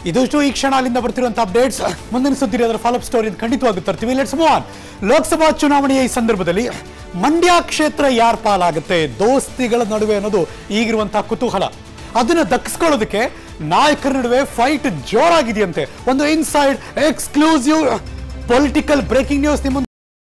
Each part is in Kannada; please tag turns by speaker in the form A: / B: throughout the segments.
A: ಇದಷ್ಟು ಈ ಕ್ಷಣ ಅಲ್ಲಿಂದ ಬರ್ತಿರುವಂತ ಅಪ್ಡೇಟ್ಸ್ ಮುಂದಿನ ಸುದ್ದಿ ಅದರ ಫಾಲೋಅಪ್ ಸ್ಟೋರಿ ಖಂಡಿತವಾಗಿ ತರ್ತೀವಿ ಲೆಟ್ಸ್ ಮೂವ್ ಆನ್ ಲೋಕಸಭಾ ಚುನಾವಣೆಯ ಈ ಸಂದರ್ಭದಲ್ಲಿ ಮಂಡ್ಯ ಕ್ಷೇತ್ರ ಯಾರ ಪಾಲಾಗುತ್ತೆ ದೋಸ್ತಿಗಳ ನಡುವೆ ಅನ್ನೋದು ಈಗಿರುವಂತಹ ಕುತೂಹಲ ಅದನ್ನ ದಕ್ಕಿಸ್ಕೊಳ್ಳೋದಕ್ಕೆ ನಾಯಕರ ನಡುವೆ ಫೈಟ್ ಜೋರಾಗಿದೆಯಂತೆ ಒಂದು inside exclusive political breaking news ನಿಮ್ಮ ಮುಂದೆ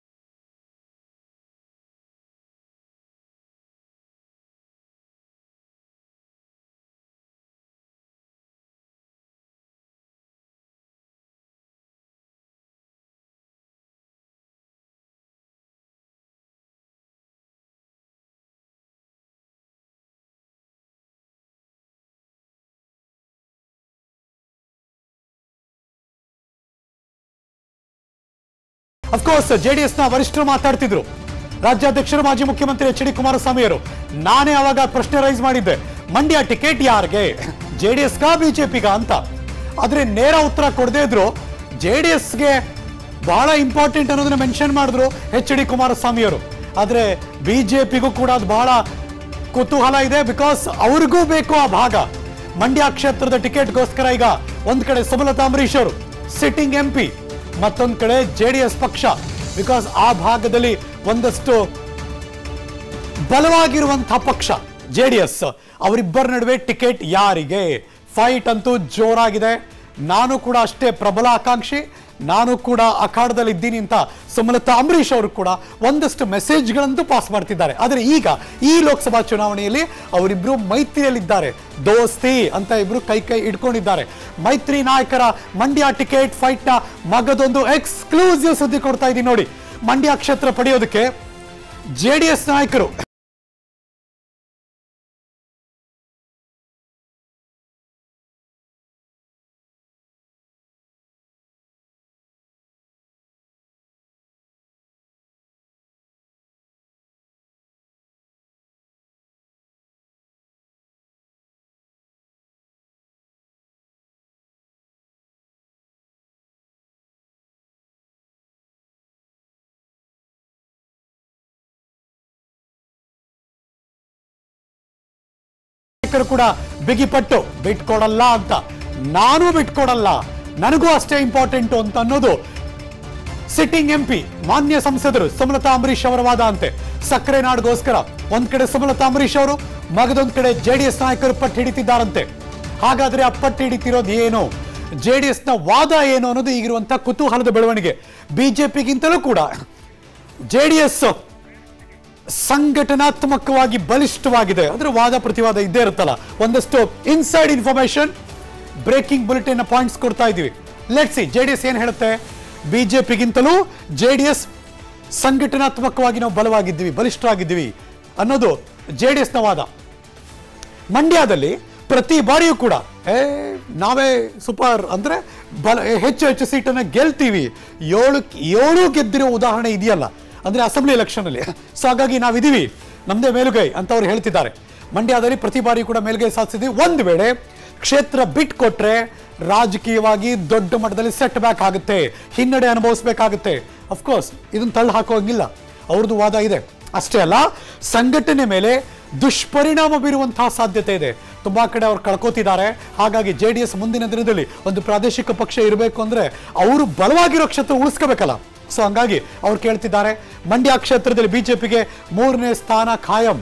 A: ಅಫ್ಕೋರ್ಸ್ ಜೆಡಿಎಸ್ ನ ವರಿಷ್ಠರು ಮಾತಾಡ್ತಿದ್ರು ರಾಜ್ಯಾಧ್ಯಕ್ಷರು ಮಾಜಿ ಮುಖ್ಯಮಂತ್ರಿ ಎಚ್ ಡಿ ಕುಮಾರಸ್ವಾಮಿ ಅವರು ನಾನೇ ಅವಾಗ ಪ್ರಶ್ನೆ ರೈಸ್ ಮಾಡಿದ್ದೆ ಮಂಡ್ಯ ಟಿಕೆಟ್ ಯಾರಿಗೆ ಜೆಡಿಎಸ್ ಗಾ ಬಿಜೆಪಿಗ ಅಂತ ಆದ್ರೆ ನೇರ ಉತ್ತರ ಕೊಡದೇ ಇದ್ರು ಜೆಡಿಎಸ್ಗೆ ಬಹಳ ಇಂಪಾರ್ಟೆಂಟ್ ಅನ್ನೋದನ್ನ ಮೆನ್ಷನ್ ಮಾಡಿದ್ರು ಎಚ್ ಡಿ ಕುಮಾರಸ್ವಾಮಿ ಅವರು ಆದ್ರೆ ಬಿಜೆಪಿಗೂ ಕೂಡ ಅದು ಬಹಳ ಕುತೂಹಲ ಇದೆ ಬಿಕಾಸ್ ಅವ್ರಿಗೂ ಬೇಕು ಆ ಭಾಗ ಮಂಡ್ಯ ಕ್ಷೇತ್ರದ ಟಿಕೆಟ್ಗೋಸ್ಕರ ಈಗ ಒಂದ್ ಕಡೆ ಸುಮಲತಾ ಅಂಬರೀಶ್ ಅವರು ಸಿಟ್ಟಿಂಗ್ ಎಂ ಪಿ ಮತ್ತೊಂದ್ ಕಡೆ ಜೆಡಿಎಸ್ ಪಕ್ಷ ಬಿಕಾಸ್ ಆ ಭಾಗದಲ್ಲಿ ಒಂದಷ್ಟು ಬಲವಾಗಿರುವಂತಹ ಪಕ್ಷ ಜೆಡಿಎಸ್ ಅವರಿಬ್ಬರ ನಡುವೆ ಟಿಕೆಟ್ ಯಾರಿಗೆ ಫೈಟ್ ಅಂತೂ ಜೋರಾಗಿದೆ ನಾನು ಕೂಡ ಅಷ್ಟೇ ಪ್ರಬಲ ಆಕಾಂಕ್ಷಿ ನಾನು ಕೂಡ ಅಖಾಡದಲ್ಲಿ ಇದ್ದೀನಿ ಅಂತ ಸುಮಲತಾ ಅಂಬರೀಶ್ ಅವರು ಕೂಡ ಒಂದಷ್ಟು ಮೆಸೇಜ್ಗಳಂತೂ ಪಾಸ್ ಮಾಡ್ತಿದ್ದಾರೆ ಆದರೆ ಈಗ ಈ ಲೋಕಸಭಾ ಚುನಾವಣೆಯಲ್ಲಿ ಅವರಿಬ್ರು ಮೈತ್ರಿಯಲ್ಲಿದ್ದಾರೆ ದೋಸ್ತಿ ಅಂತ ಇಬ್ರು ಕೈ ಕೈ ಇಟ್ಕೊಂಡಿದ್ದಾರೆ ಮೈತ್ರಿ ನಾಯಕರ ಮಂಡ್ಯ ಟಿಕೆಟ್ ಫೈಟ್ ನ ಮಗದೊಂದು ಎಕ್ಸ್ಕ್ಲೂಸಿವ್ ಸುದ್ದಿ ಕೊಡ್ತಾ ಇದ್ದೀನಿ ನೋಡಿ ಮಂಡ್ಯ ಕ್ಷೇತ್ರ ಪಡೆಯೋದಕ್ಕೆ ಜೆಡಿಎಸ್ ನಾಯಕರು ನಾಯಕರು ಕೂಡ ಬಿಗಿಪಟ್ಟು ಬಿಟ್ಕೊಡಲ್ಲ ಅಂತ ನಾನು ಬಿಟ್ಕೊಡಲ್ಲ ನನಗೂ ಅಷ್ಟೇ ಇಂಪಾರ್ಟೆಂಟ್ ಅಂತ ಅನ್ನೋದು ಸಿಟ್ಟಿಂಗ್ ಎಂಪಿ ಮಾನ್ಯ ಸಂಸದರು ಸುಮಲತಾ ಅಂಬರೀಶ್ ಅವರ ವಾದ ಅಂತೆ ಸಕ್ಕರೆ ನಾಡ್ಗೋಸ್ಕರ ಒಂದ್ ಕಡೆ ಸುಮಲತಾ ಅಂಬರೀಶ್ ಅವರು ಮಗದೊಂದ್ ಕಡೆ ಜೆಡಿಎಸ್ ನಾಯಕರು ಪಟ್ಟು ಹಿಡಿತಿದ್ದಾರಂತೆ ಹಾಗಾದ್ರೆ ಆ ಪಟ್ಟು ಹಿಡಿತಿರೋದು ಏನು ಜೆಡಿಎಸ್ ನ ವಾದ ಏನು ಅನ್ನೋದು ಈಗಿರುವಂತಹ ಕುತೂಹಲದ ಬೆಳವಣಿಗೆ ಬಿಜೆಪಿಗಿಂತಲೂ ಕೂಡ ಜೆಡಿಎಸ್ ಸಂಘಟನಾತ್ಮಕವಾಗಿ ಬಲಿಷ್ಠವಾಗಿದೆ ಅಂದ್ರೆ ವಾದ ಪ್ರತಿವಾದ ಇದ್ದೇ ಇರುತ್ತಲ್ಲ ಒಂದಷ್ಟು inside information breaking bulletin points ಕೊಡ್ತಾ ಇದೀವಿ ಲೆಟ್ ಸಿ ಜೆಡಿಎಸ್ ಏನ್ ಹೇಳುತ್ತೆ ಬಿಜೆಪಿಗಿಂತಲೂ ಜೆಡಿಎಸ್ ಸಂಘಟನಾತ್ಮಕವಾಗಿ ನಾವು ಬಲವಾಗಿದ್ದೀವಿ ಬಲಿಷ್ಠರಾಗಿದ್ದೀವಿ ಅನ್ನೋದು ಜೆಡಿಎಸ್ ನ ವಾದ ಮಂಡ್ಯದಲ್ಲಿ ಪ್ರತಿ ಬಾರಿಯೂ ಕೂಡ ಏ ನಾವೇ ಸೂಪರ್ ಅಂದ್ರೆ ಬಲ ಹೆಚ್ಚು ಹೆಚ್ಚು ಸೀಟನ್ನು ಗೆಲ್ತೀವಿ ಏಳು ಏಳು ಗೆದ್ದಿರೋ ಉದಾಹರಣೆ ಇದೆಯಲ್ಲ ಅಂದ್ರೆ ಅಸೆಂಬ್ಲಿ ಎಲೆಕ್ಷನ್ ಅಲ್ಲಿ ಸೊ ಹಾಗಾಗಿ ನಾವಿದೀವಿ ನಮ್ದೇ ಮೇಲುಗೈ ಅಂತ ಅವ್ರು ಹೇಳ್ತಿದ್ದಾರೆ ಮಂಡ್ಯದಲ್ಲಿ ಪ್ರತಿ ಬಾರಿ ಕೂಡ ಮೇಲುಗೈ ಸಾಧಿಸಿದ್ವಿ ಒಂದು ವೇಳೆ ಕ್ಷೇತ್ರ ಬಿಟ್ಕೊಟ್ರೆ ರಾಜಕೀಯವಾಗಿ ದೊಡ್ಡ ಮಟ್ಟದಲ್ಲಿ ಸೆಟ್ ಬ್ಯಾಕ್ ಆಗುತ್ತೆ ಹಿನ್ನಡೆ ಅನುಭವಿಸ್ಬೇಕಾಗುತ್ತೆ ಅಫ್ಕೋರ್ಸ್ ಇದನ್ನ ತಳ್ಳಿ ಹಾಕೋಂಗಿಲ್ಲ ಅವ್ರದ್ದು ವಾದ ಇದೆ ಅಷ್ಟೇ ಅಲ್ಲ ಸಂಘಟನೆ ಮೇಲೆ ದುಷ್ಪರಿಣಾಮ ಬೀರುವಂತಹ ಸಾಧ್ಯತೆ ಇದೆ ತುಂಬಾ ಕಡೆ ಅವ್ರು ಕಳ್ಕೋತಿದ್ದಾರೆ ಹಾಗಾಗಿ ಜೆ ಡಿ ಎಸ್ ಮುಂದಿನ ದಿನದಲ್ಲಿ ಒಂದು ಪ್ರಾದೇಶಿಕ ಪಕ್ಷ ಇರಬೇಕು ಅಂದ್ರೆ ಅವರು ಬಲವಾಗಿರೋ ಕ್ಷೇತ್ರ ಉಳಿಸ್ಕೋಬೇಕಲ್ಲ ಸೊ ಹಂಗಾಗಿ ಅವ್ರು ಕೇಳ್ತಿದ್ದಾರೆ ಮಂಡ್ಯ ಕ್ಷೇತ್ರದಲ್ಲಿ ಬಿಜೆಪಿಗೆ ಮೂರನೇ ಸ್ಥಾನ ಖಾಯಂ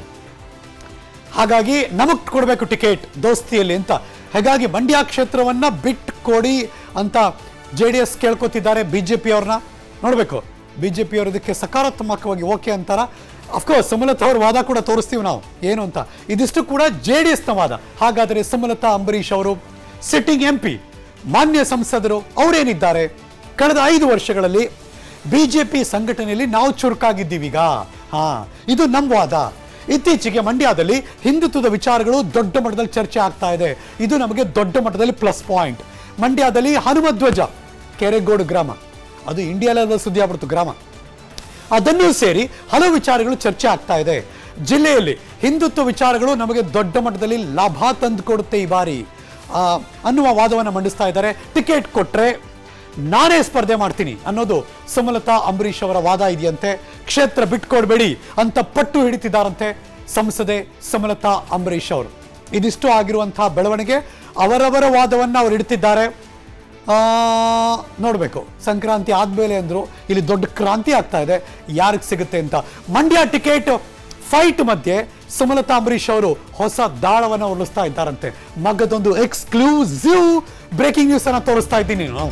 A: ಹಾಗಾಗಿ ನಮಗ್ ಕೊಡಬೇಕು ಟಿಕೆಟ್ ದೋಸ್ತಿಯಲ್ಲಿ ಅಂತ ಹಾಗಾಗಿ ಮಂಡ್ಯ ಕ್ಷೇತ್ರವನ್ನ ಬಿಟ್ಟು ಕೊಡಿ ಅಂತ ಜೆ ಡಿ ಎಸ್ ಕೇಳ್ಕೊತಿದ್ದಾರೆ ಬಿಜೆಪಿ ಅವ್ರನ್ನ ನೋಡ್ಬೇಕು ಬಿಜೆಪಿ ಅವರು ಇದಕ್ಕೆ ಸಕಾರಾತ್ಮಕವಾಗಿ ಓಕೆ ಅಂತಾರ ಅಫ್ಕೋರ್ಸ್ ಸುಮಲತಾ ಅವ್ರ ವಾದ ಕೂಡ ತೋರಿಸ್ತೀವಿ ನಾವು ಏನು ಅಂತ ಇದಿಷ್ಟು ಕೂಡ ಜೆ ಡಿ ಎಸ್ನ ವಾದ ಹಾಗಾದರೆ ಸುಮಲತಾ ಅಂಬರೀಶ್ ಅವರು ಸಿಟ್ಟಿಂಗ್ ಎಂ ಪಿ ಮಾನ್ಯ ಸಂಸದರು ಅವರೇನಿದ್ದಾರೆ ಕಳೆದ ಐದು ವರ್ಷಗಳಲ್ಲಿ ಬಿಜೆಪಿ ಸಂಘಟನೆಯಲ್ಲಿ ನಾವು ಚುರುಕಾಗಿದ್ದೀವಿ ಈಗ ಹಾ ಇದು ನಮ್ಮ ವಾದ ಇತ್ತೀಚೆಗೆ ಮಂಡ್ಯದಲ್ಲಿ ಹಿಂದುತ್ವದ ವಿಚಾರಗಳು ದೊಡ್ಡ ಮಟ್ಟದಲ್ಲಿ ಚರ್ಚೆ ಆಗ್ತಾ ಇದೆ ಇದು ನಮಗೆ ದೊಡ್ಡ ಮಟ್ಟದಲ್ಲಿ ಪ್ಲಸ್ ಪಾಯಿಂಟ್ ಮಂಡ್ಯದಲ್ಲಿ ಹನುಮಧ್ವಜ ಕೆರೆಗೋಡು ಗ್ರಾಮ ಅದು ಇಂಡಿಯಾ ಲೆವೆಲ್ ಸುದ್ದಿ ಆಗ್ಬಿಡ್ತು ಗ್ರಾಮ ಅದನ್ನೂ ಸೇರಿ ಹಲವು ವಿಚಾರಗಳು ಚರ್ಚೆ ಆಗ್ತಾ ಇದೆ ಜಿಲ್ಲೆಯಲ್ಲಿ ಹಿಂದುತ್ವ ವಿಚಾರಗಳು ನಮಗೆ ದೊಡ್ಡ ಮಟ್ಟದಲ್ಲಿ ಲಾಭ ತಂದುಕೊಡುತ್ತೆ ಈ ಬಾರಿ ಆ, ಅನ್ನುವ ವಾದವನ್ನು ಮಂಡಿಸ್ತಾ ಇದ್ದಾರೆ ಟಿಕೆಟ್ ಕೊಟ್ರೆ ನಾನೇ ಸ್ಪರ್ಧೆ ಮಾಡ್ತೀನಿ ಅನ್ನೋದು ಸುಮಲತಾ ಅಂಬರೀಶ್ ಅವರ ವಾದ ಇದೆಯಂತೆ ಕ್ಷೇತ್ರ ಬಿಟ್ಕೊಡ್ಬೇಡಿ ಅಂತ ಪಟ್ಟು ಹಿಡಿತಿದ್ದಾರಂತೆ ಸಂಸದೆ ಸುಮಲತಾ ಅಂಬರೀಶ್ ಅವರು ಇದಿಷ್ಟು ಆಗಿರುವಂತಹ ಬೆಳವಣಿಗೆ ಅವರವರ ವಾದವನ್ನ ಅವ್ರು ಇಡ್ತಿದ್ದಾರೆ ನೋಡಬೇಕು ಸಂಕ್ರಾಂತಿ ಆದ್ಮೇಲೆ ಅಂದ್ರು ಇಲ್ಲಿ ದೊಡ್ಡ ಕ್ರಾಂತಿ ಆಗ್ತಾ ಇದೆ ಯಾರಿಗೆ ಸಿಗುತ್ತೆ ಅಂತ ಮಂಡ್ಯ ಟಿಕೆಟ್ ಫೈಟ್ ಮಧ್ಯೆ ಸುಮಲತಾ ಅಂಬರೀಶ್ ಅವರು ಹೊಸ ದಾಳವನ್ನು ಉರುಳಿಸ್ತಾ ಇದ್ದಾರಂತೆ ಮಗದೊಂದು ಎಕ್ಸ್ಕ್ಲೂಸಿವ್ ಬ್ರೇಕಿಂಗ್ ನ್ಯೂಸ್ ಅನ್ನ ತೋರಿಸ್ತಾ ಇದ್ದೀನಿ ನಾನು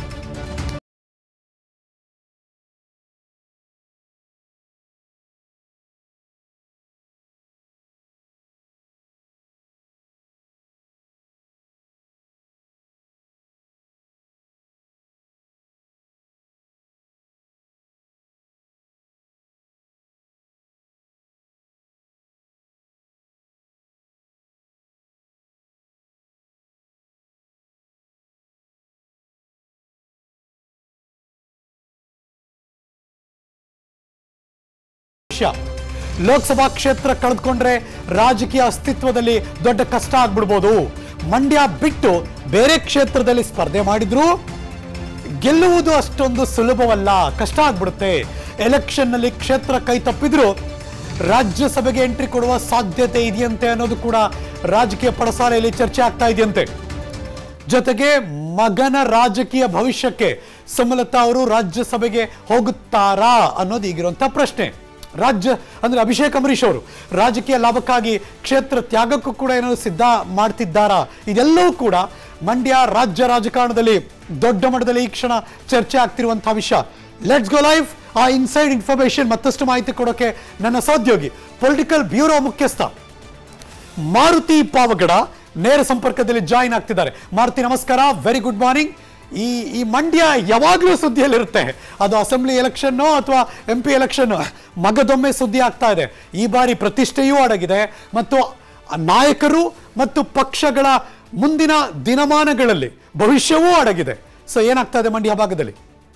A: ವಿಷಯ ಲೋಕಸಭಾ ಕ್ಷೇತ್ರ ಕಳೆದುಕೊಂಡ್ರೆ ರಾಜಕೀಯ ಅಸ್ತಿತ್ವದಲ್ಲಿ ದೊಡ್ಡ ಕಷ್ಟ ಆಗ್ಬಿಡ್ಬೋದು ಮಂಡ್ಯ ಬಿಟ್ಟು ಬೇರೆ ಕ್ಷೇತ್ರದಲ್ಲಿ ಸ್ಪರ್ಧೆ ಮಾಡಿದ್ರು ಗೆಲ್ಲುವುದು ಅಷ್ಟೊಂದು ಸುಲಭವಲ್ಲ ಕಷ್ಟ ಆಗ್ಬಿಡುತ್ತೆ ಎಲೆಕ್ಷನ್ ನಲ್ಲಿ ಕ್ಷೇತ್ರ ಕೈ ತಪ್ಪಿದ್ರು ರಾಜ್ಯಸಭೆಗೆ ಎಂಟ್ರಿ ಕೊಡುವ ಸಾಧ್ಯತೆ ಇದೆಯಂತೆ ಅನ್ನೋದು ಕೂಡ ರಾಜಕೀಯ ಪಡಸಾಲೆಯಲ್ಲಿ ಚರ್ಚೆ ಆಗ್ತಾ ಇದೆಯಂತೆ ಜೊತೆಗೆ ಮಗನ ರಾಜಕೀಯ ಭವಿಷ್ಯಕ್ಕೆ ಸುಮಲತಾ ಅವರು ರಾಜ್ಯಸಭೆಗೆ ಹೋಗುತ್ತಾರಾ ಅನ್ನೋದು ಈಗಿರುವಂತ ಪ್ರಶ್ನೆ ರಾಜ್ಯ ಅಂದ್ರೆ ಅಭಿಷೇಕ್ ಅಂಬರೀಶ್ ಅವರು ರಾಜಕೀಯ ಲಾಭಕ್ಕಾಗಿ ಕ್ಷೇತ್ರ ತ್ಯಾಗಕ್ಕೂ ಕೂಡ ಏನಾದ್ರು ಸಿದ್ಧ ಮಾಡ್ತಿದ್ದಾರಾ ಇದೆಲ್ಲವೂ ಕೂಡ ಮಂಡ್ಯ ರಾಜ್ಯ ರಾಜಕಾರಣದಲ್ಲಿ ದೊಡ್ಡ ಮಟ್ಟದಲ್ಲಿ ಈ ಕ್ಷಣ ಚರ್ಚೆ ಆಗ್ತಿರುವಂತಹ ವಿಷಯ ಲೆಟ್ಸ್ ಗೋ ಲೈಫ್ ಆ ಇನ್ಸೈಡ್ ಇನ್ಫಾರ್ಮೇಶನ್ ಮತ್ತಷ್ಟು ಮಾಹಿತಿ ಕೊಡೋಕೆ ನನ್ನ ಸಹೋದ್ಯೋಗಿ ಪೊಲಿಟಿಕಲ್ ಬ್ಯೂರೋ ಮುಖ್ಯಸ್ಥ ಮಾರುತಿ ಪಾವಗಡ ನೇರ ಸಂಪರ್ಕದಲ್ಲಿ ಜಾಯಿನ್ ಆಗ್ತಿದ್ದಾರೆ ಮಾರುತಿ ನಮಸ್ಕಾರ ವೆರಿ ಗುಡ್ ಮಾರ್ನಿಂಗ್ ಈ ಈ ಮಂಡ್ಯ ಯಾವಾಗಲೂ ಸುದ್ದಿಯಲ್ಲಿರುತ್ತೆ ಅದು ಅಸೆಂಬ್ಲಿ ಎಲೆಕ್ಷನ್ನೋ ಅಥವಾ ಎಂ ಪಿ ಎಲೆಕ್ಷನ್ ಮಗದೊಮ್ಮೆ ಸುದ್ದಿ ಆಗ್ತಾ ಇದೆ ಈ ಬಾರಿ ಪ್ರತಿಷ್ಠೆಯೂ ಅಡಗಿದೆ ಮತ್ತು ನಾಯಕರು ಮತ್ತು ಪಕ್ಷಗಳ ಮುಂದಿನ ದಿನಮಾನಗಳಲ್ಲಿ ಭವಿಷ್ಯವೂ ಅಡಗಿದೆ ಸೊ ಏನಾಗ್ತಾ ಇದೆ ಮಂಡ್ಯ ಭಾಗದಲ್ಲಿ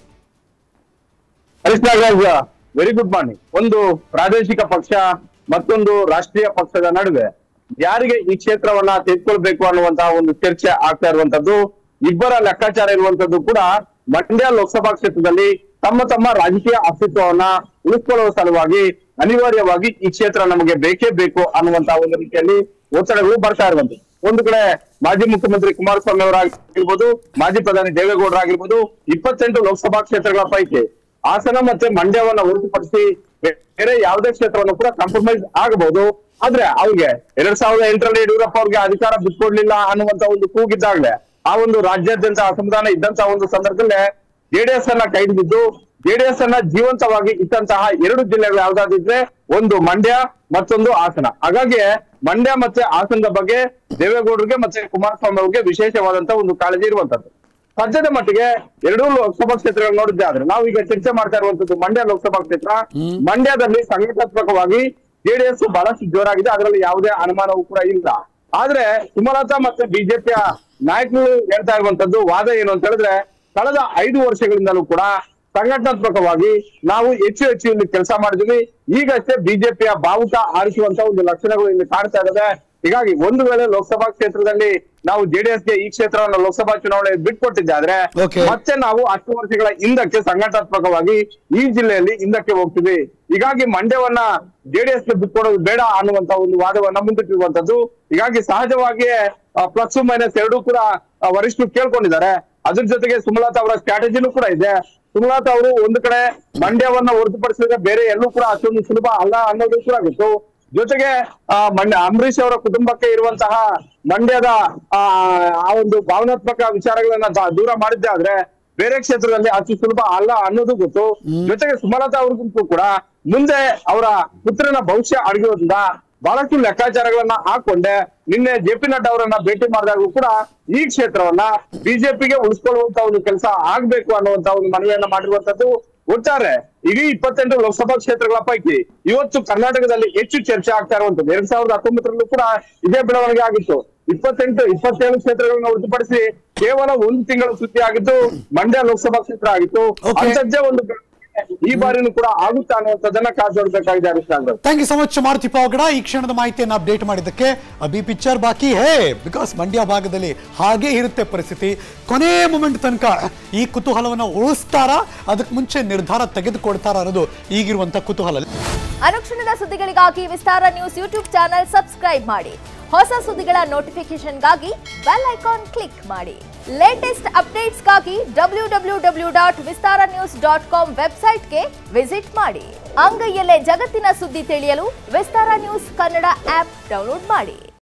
B: Harish Nagaraj very good morning ಒಂದು ಪ್ರಾದೇಶಿಕ ಪಕ್ಷ ಮತ್ತೊಂದು ರಾಷ್ಟ್ರೀಯ ಪಕ್ಷದ ನಡುವೆ ಯಾರಿಗೆ ಈ ಕ್ಷೇತ್ರವನ್ನ ತೆಗೆದುಕೊಳ್ಬೇಕು ಅನ್ನುವಂತಹ ಒಂದು ಚರ್ಚೆ ಆಗ್ತಾ ಇರುವಂತದ್ದು ಇಬ್ಬರ ಲೆಕ್ಕಾಚಾರ ಇರುವಂತದ್ದು ಕೂಡ ಮಂಡ್ಯ ಲೋಕಸಭಾ ಕ್ಷೇತ್ರದಲ್ಲಿ ತಮ್ಮ ತಮ್ಮ ರಾಜಕೀಯ ಅಸ್ತಿತ್ವವನ್ನ ಉಳಿಸ್ಕೊಳ್ಳುವ ಸಲುವಾಗಿ ಅನಿವಾರ್ಯವಾಗಿ ಈ ಕ್ಷೇತ್ರ ನಮಗೆ ಬೇಕೇ ಬೇಕು ಅನ್ನುವಂತಹ ಒಂದು ರೀತಿಯಲ್ಲಿ ಒತ್ತಡಗಳು ಬರ್ತಾ ಇರುವಂತದ್ದು ಒಂದು ಕಡೆ ಮಾಜಿ ಮುಖ್ಯಮಂತ್ರಿ ಕುಮಾರಸ್ವಾಮಿ ಅವರಾಗಿರ್ಬೋದು ಮಾಜಿ ಪ್ರಧಾನಿ ದೇವೇಗೌಡರಾಗಿರ್ಬೋದು ಇಪ್ಪತ್ತೆಂಟು ಲೋಕಸಭಾ ಕ್ಷೇತ್ರಗಳ ಪೈಕಿ ಹಾಸನ ಮತ್ತೆ ಮಂಡ್ಯವನ್ನ ಹೊರತುಪಡಿಸಿ ಬೇರೆ ಯಾವುದೇ ಕ್ಷೇತ್ರವನ್ನು ಕೂಡ ಕಾಂಪ್ರಮೈಸ್ ಆಗಬಹುದು ಆದ್ರೆ ಅವ್ರಿಗೆ ಎರಡ್ ಸಾವಿರದ ಎಂಟರಲ್ಲಿ ಯಡಿಯೂರಪ್ಪ ಅವ್ರಿಗೆ ಅಧಿಕಾರ ಬಿಟ್ಕೊಡ್ಲಿಲ್ಲ ಅನ್ನುವಂತ ಒಂದು ಕೂಗಿದ್ದಾಗಲೇ ಆ ಒಂದು ರಾಜ್ಯಾದ್ಯಂತ ಅಸಮಾಧಾನ ಇದ್ದಂತಹ ಒಂದು ಸಂದರ್ಭದಲ್ಲೇ ಜೆಡಿಎಸ್ ಅನ್ನ ಕೈ ಹಿಡಿದಿದ್ದು ಜೆಡಿಎಸ್ ಅನ್ನ ಜೀವಂತವಾಗಿ ಇಟ್ಟಂತಹ ಎರಡು ಜಿಲ್ಲೆಗಳು ಯಾವ್ದಾದಿದ್ರೆ ಒಂದು ಮಂಡ್ಯ ಮತ್ತೊಂದು ಹಾಸನ ಹಾಗಾಗಿ ಮಂಡ್ಯ ಮತ್ತೆ ಹಾಸನದ ಬಗ್ಗೆ ದೇವೇಗೌಡರಿಗೆ ಮತ್ತೆ ಕುಮಾರಸ್ವಾಮಿ ಅವ್ರಿಗೆ ವಿಶೇಷವಾದಂತಹ ಒಂದು ಕಾಳಜಿ ಇರುವಂತದ್ದು ಸದ್ಯದ ಮಟ್ಟಿಗೆ ಎರಡೂ ಲೋಕಸಭಾ ಕ್ಷೇತ್ರಗಳು ನೋಡಿದ್ದೆ ಆದ್ರೆ ನಾವು ಈಗ ಚರ್ಚೆ ಮಾಡ್ತಾ ಇರುವಂತದ್ದು ಮಂಡ್ಯ ಲೋಕಸಭಾ ಕ್ಷೇತ್ರ ಮಂಡ್ಯದಲ್ಲಿ ಸಂಘಟನಾತ್ಮಕವಾಗಿ ಜೆಡಿಎಸ್ ಬಹಳಷ್ಟು ಜೋರಾಗಿದೆ ಅದರಲ್ಲಿ ಯಾವುದೇ ಅನುಮಾನವೂ ಕೂಡ ಇಲ್ಲ ಆದ್ರೆ ಸುಮಲತಾ ಮತ್ತೆ ಬಿಜೆಪಿಯ ನಾಯಕರು ಹೇಳ್ತಾ ಇರುವಂತದ್ದು ವಾದ ಏನು ಅಂತ ಹೇಳಿದ್ರೆ ಕಳೆದ ಐದು ವರ್ಷಗಳಿಂದಲೂ ಕೂಡ ಸಂಘಟನಾತ್ಮಕವಾಗಿ ನಾವು ಹೆಚ್ಚು ಹೆಚ್ಚು ಇಲ್ಲಿ ಕೆಲಸ ಮಾಡಿದ್ವಿ ಈಗಷ್ಟೇ ಬಿಜೆಪಿಯ ಬಾವುಟ ಆರಿಸುವಂತ ಒಂದು ಲಕ್ಷಣಗಳು ಇಲ್ಲಿ ಕಾಣ್ತಾ ಇದ್ದಾವೆ ಹೀಗಾಗಿ ಒಂದು ವೇಳೆ ಲೋಕಸಭಾ ಕ್ಷೇತ್ರದಲ್ಲಿ ನಾವು ಜೆಡಿಎಸ್ಗೆ ಈ ಕ್ಷೇತ್ರವನ್ನು ಲೋಕಸಭಾ ಚುನಾವಣೆ ಬಿಟ್ಕೊಟ್ಟಿದ್ದಾದ್ರೆ
A: Okay.
B: ಮತ್ತೆ ನಾವು ಹತ್ತು ವರ್ಷಗಳ ಹಿಂದಕ್ಕೆ ಸಂಘಟನಾತ್ಮಕವಾಗಿ ಈ ಜಿಲ್ಲೆಯಲ್ಲಿ ಹಿಂದಕ್ಕೆ ಹೋಗ್ತೀವಿ ಹೀಗಾಗಿ ಮಂಡ್ಯವನ್ನ ಜೆಡಿಎಸ್ ಗೆ ಬಿಟ್ಕೊಡೋದು ಬೇಡ ಅನ್ನುವಂತ ಒಂದು ವಾದವನ್ನ ಮುಂದಿಟ್ಟಿರುವಂತದ್ದು ಹೀಗಾಗಿ ಸಹಜವಾಗಿಯೇ ಪ್ಲಸ್ ಮೈನಸ್ ಎರಡೂ ಕೂಡ ಆ, ವರಿಷ್ಠರು ಕೇಳ್ಕೊಂಡಿದ್ದಾರೆ ಅದ್ರ ಜೊತೆಗೆ ಸುಮಲತಾ ಅವರ ಸ್ಟ್ರಾಟಜಿನೂ ಕೂಡ ಇದೆ ಸುಮಲತಾ ಅವರು ಒಂದು ಕಡೆ ಮಂಡ್ಯವನ್ನ ಹೊರತುಪಡಿಸಿದ್ರೆ ಬೇರೆ ಎಲ್ಲೂ ಕೂಡ ಅಷ್ಟೊಂದು ಸುಲಭ ಅಲ್ಲ ಅನ್ನೋದು ಕೂಡ ಗೊತ್ತು ಜೊತೆಗೆ ಆ ಮಂಡ್ಯ ಅಂಬರೀಶ್ ಅವರ ಕುಟುಂಬಕ್ಕೆ ಇರುವಂತಹ ಮಂಡ್ಯದ ಆ ಆ ಒಂದು ಭಾವನಾತ್ಮಕ ವಿಚಾರಗಳನ್ನ ದ- ದೂರ ಮಾಡಿದ್ದೆ ಆದ್ರೆ ಬೇರೆ ಕ್ಷೇತ್ರದಲ್ಲಿ ಅಷ್ಟು ಸುಲಭ ಅಲ್ಲ ಅನ್ನೋದು ಗೊತ್ತು ಜೊತೆಗೆ ಸುಮಲತಾ ಅವ್ರಿಗೂ ಕೂಡ ಮುಂದೆ ಅವರ ಪುತ್ರನ ಭವಿಷ್ಯ ಅಡಗಿರೋದ್ರಿಂದ ಬಹಳಷ್ಟು ಲೆಕ್ಕಾಚಾರಗಳನ್ನ ಹಾಕೊಂಡೆ ನಿನ್ನೆ ಜೆ ಪಿ ನಡ್ಡಾ ಅವರನ್ನ ಭೇಟಿ ಮಾಡಿದಾಗೂ ಕೂಡ ಈ ಕ್ಷೇತ್ರವನ್ನ ಬಿಜೆಪಿಗೆ ಉಳಿಸ್ಕೊಳ್ಳುವಂತ ಒಂದು ಕೆಲಸ ಆಗ್ಬೇಕು ಅನ್ನುವಂತ ಒಂದು ಮನವಿಯನ್ನ ಮಾಡಿರುವಂತದ್ದು ಒಟ್ಟಾರೆ ಇಡೀ ಇಪ್ಪತ್ತೆಂಟು ಲೋಕಸಭಾ ಕ್ಷೇತ್ರಗಳ ಪೈಕಿ ಇವತ್ತು ಕರ್ನಾಟಕದಲ್ಲಿ ಹೆಚ್ಚು ಚರ್ಚೆ ಆಗ್ತಾ ಇರುವಂತದ್ದು ಎರಡ್ ಸಾವಿರದ ಹತ್ತೊಂಬತ್ತರಲ್ಲೂ ಕೂಡ ಇದೇ ಬೆಳವಣಿಗೆ ಆಗಿತ್ತು ಇಪ್ಪತ್ತೆಂಟು ಇಪ್ಪತ್ತೇಳು ಕ್ಷೇತ್ರಗಳನ್ನ ಹೊರತುಪಡಿಸಿ ಕೇವಲ ಒಂದು ತಿಂಗಳ ಸುದ್ದಿ ಆಗಿದ್ದು ಮಂಡ್ಯ ಲೋಕಸಭಾ ಕ್ಷೇತ್ರ ಆಗಿತ್ತು
A: Okay.
B: ಅಂಥದ್ದೇ ಒಂದು ಬೆಳವಣಿಗೆ ಈ ಬಾರಿನೂ ಕೂಡ ಆಗುತ್ತಾ ಅನ್ನುವಂಥದ್ದನ್ನ ಕಾದು ನೋಡ್ಬೇಕಾಗಿದೆ Harish Nagaraj
A: thank you so much Maruti Pavagada ಈ ಕ್ಷಣದ ಮಾಹಿತಿಯನ್ನು ಅಪ್ಡೇಟ್ ಮಾಡಿದ್ದಕ್ಕೆ ಅಭಿ ಪಿಕ್ಚರ್ ಬಾಕಿ ಹೇ ಬಿಕಾಸ್ ಮಂಡ್ಯ ಭಾಗದಲ್ಲಿ ಹಾಗೇ ಇರುತ್ತೆ ಪರಿಸ್ಥಿತಿ ಕೊನೆ ಮೂಮೆಂಟ್ ತನಕ ಈ ಕುತೂಹಲವನ್ನು ಉಳಿಸ್ತಾರಾ ಅದಕ್ಕೆ ಮುಂಚೆ ನಿರ್ಧಾರ ತೆಗೆದುಕೊಳ್ತಾರಾ ಅನ್ನೋದು ಈಗಿರುವಂತ ಕುತೂಹಲ
C: ಅನುಕ್ಷಣದ ಸುದ್ದಿಗಳಿಗಾಗಿ Vistara news YouTube channel subscribe ಮಾಡಿ ಹೊಸ ಸುದ್ದಿಗಳ ನೋಟಿಫಿಕೇಶನ್ಗಾಗಿ ಬೆಲ್ ಐಕಾನ್ ಕ್ಲಿಕ್ ಮಾಡಿ ಲೇಟೆಸ್ಟ್ ಅಪ್ಡೇಟ್ಸ್ಗಾಗಿ W W W dot Vistara news dot com ವೆಬ್ಸೈಟ್ಗೆ ವಿಸಿಟ್ ಮಾಡಿ ಅಂಗೈಯಲ್ಲೇ ಜಗತ್ತಿನ ಸುದ್ದಿ ತಿಳಿಯಲು Vistara news Kannada app download ಮಾಡಿ